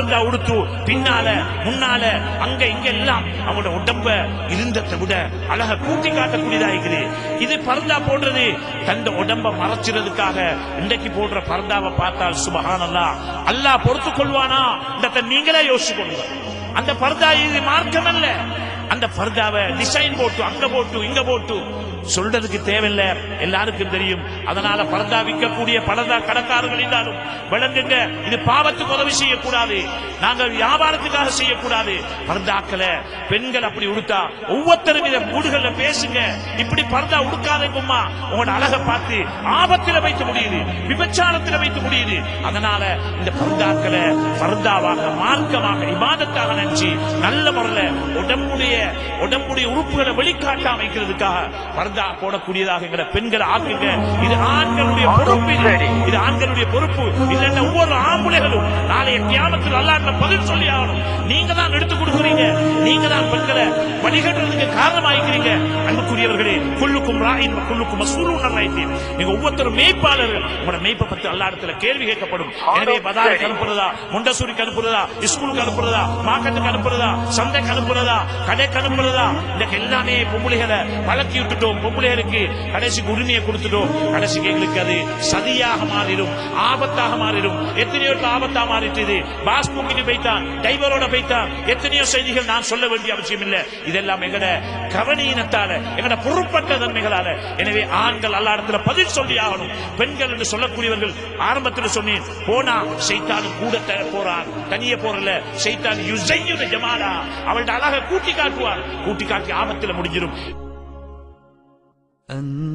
பர்தா உடுத்து பின்னால முன்னால அங்க இங்க எல்லாம் அவங்களோட உடம்ப இருந்ததை விட அழக கூட்டி காட்டக்கூடியதா இருக்குது இது பர்தா போடுறது தந்த உடம்ப மறைச்சிறதுக்காக இன்றைக்கு போடுற பர்தாவை பார்த்தால் சுபஹானல்லா அல்லாஹ் பொறுத்து கொள்வானா இந்த நீங்களே யோசிச்சுக்கொள்ளுங்க அந்த பர்தா இது மார்க்கம் அல்ல அந்த பர்தாவை டிசைன் போட்டு அங்க போட்டு இங்க போட்டு சொல்றதுக்கு தேவையில்லை எல்லாருக்கும் தெரியும் அதனால பர்தா விற்கக்கூடிய பரதா கடைக்காரர்கள் இருந்தாலும் விளங்குங்க இது பாவத்துக்கு உதவி செய்யக்கூடாது நாங்கள் வியாபாரத்துக்காக செய்யக்கூடாது பர்தாக்களை பெண்கள் அப்படி உடுத்தா ஒவ்வொருத்தரும் இதை வீடுகள்ல பேசுங்க இப்படி பர்தா உடுக்காதங்கம்மா உங்களோட அழகை பார்த்து ஆபத்துல வைத்து முடியுது விபச்சாரத்துல வைத்து முடியுது அதனால இந்த பர்தாக்களை பர்தாவாக மார்க்கமாக இபாதத்தாக நினைச்சு நல்ல முறையில உடம்புடைய உடம்புடைய உறுப்புகளை வெளிக்காட்டாம வைக்கிறதுக்காக பர்தா போடக்கூடியதாக எங்களை பெண்களை ஆக்குங்க இது ஆண்களுடைய பொறுப்பு இது. இது ஆண்களுடைய பொறுப்பு இல்லைன்னா ஒவ்வொரு ஆம்புலைகளும் நாளைய கியாமத்தில் அல்லாஹ்ல பதில் சொல்லி ஆகணும் நீங்க தான் எடுத்து கொடுக்குறீங்க நீங்க தான் பெண்களை வழிகட்டுறதுக்கு காரணமாயிருக்கிறீங்க அன்புக்குரியவர்களே குல்லுக்கும் ராயின் குல்லுக்கும் மசூலும் நல்லாயிட்டேன் நீங்க ஒவ்வொருத்தரும் மேய்ப்பாளர்கள் உங்களோட மேய்ப்பை பத்தி அல்லா இடத்துல கேள்வி கேட்கப்படும் எனவே பதாருக்கு அனுப்புறதா முண்டசூரிக்கு அனுப்புறதா ஸ்கூலுக்கு அனுப்புறதா மார்க்கெட்டுக்கு அனுப்புறதா சந்தைக்கு அனுப்புறதா கடைக்கு அனுப்புறதா இந்த எல்லாமே பொம்பளைகளை பழக்கி விட்டுட்டோம் பொம்பளைகளுக்கு கடைசிக்கு உரிமையை கொடுத்துட்டோம் கடைசிக்கு எங்களுக்கு அது சதியாக மாறிடும் ஆபத்தாக மாறிடும் எத்தனையோ இடத்துல ஆபத்தா மாறிட்டது பாஸ் தூக்கிட்டு போய்த்தான் டைவரோட போய்த்தான் எத்தனையோ செய்திகள் நான் சொல்ல வேண்டிய அவசியம் இல்லை இதெல்லாம் எங்கட கவனீனத்தால எங்கட பொறுப்பற்ற தன்மைகளால எனவே ஆண்கள் அல்லா இடத்துல பதில் சொல்லி ஆகணும் பெண்கள் என்று சொல்லக்கூடியவர்கள் ஆரம்பத்தில் சொன்னேன் போனா சைத்தானும் கூட த- போறான் தனியே போறல சைத்தான் யுசையுன ஜமாலா அவள்கிட்ட அழகை கூட்டி காட்டுவார் கூட்டி காட்டி ஆபத்துல முடிஞ்சிடும்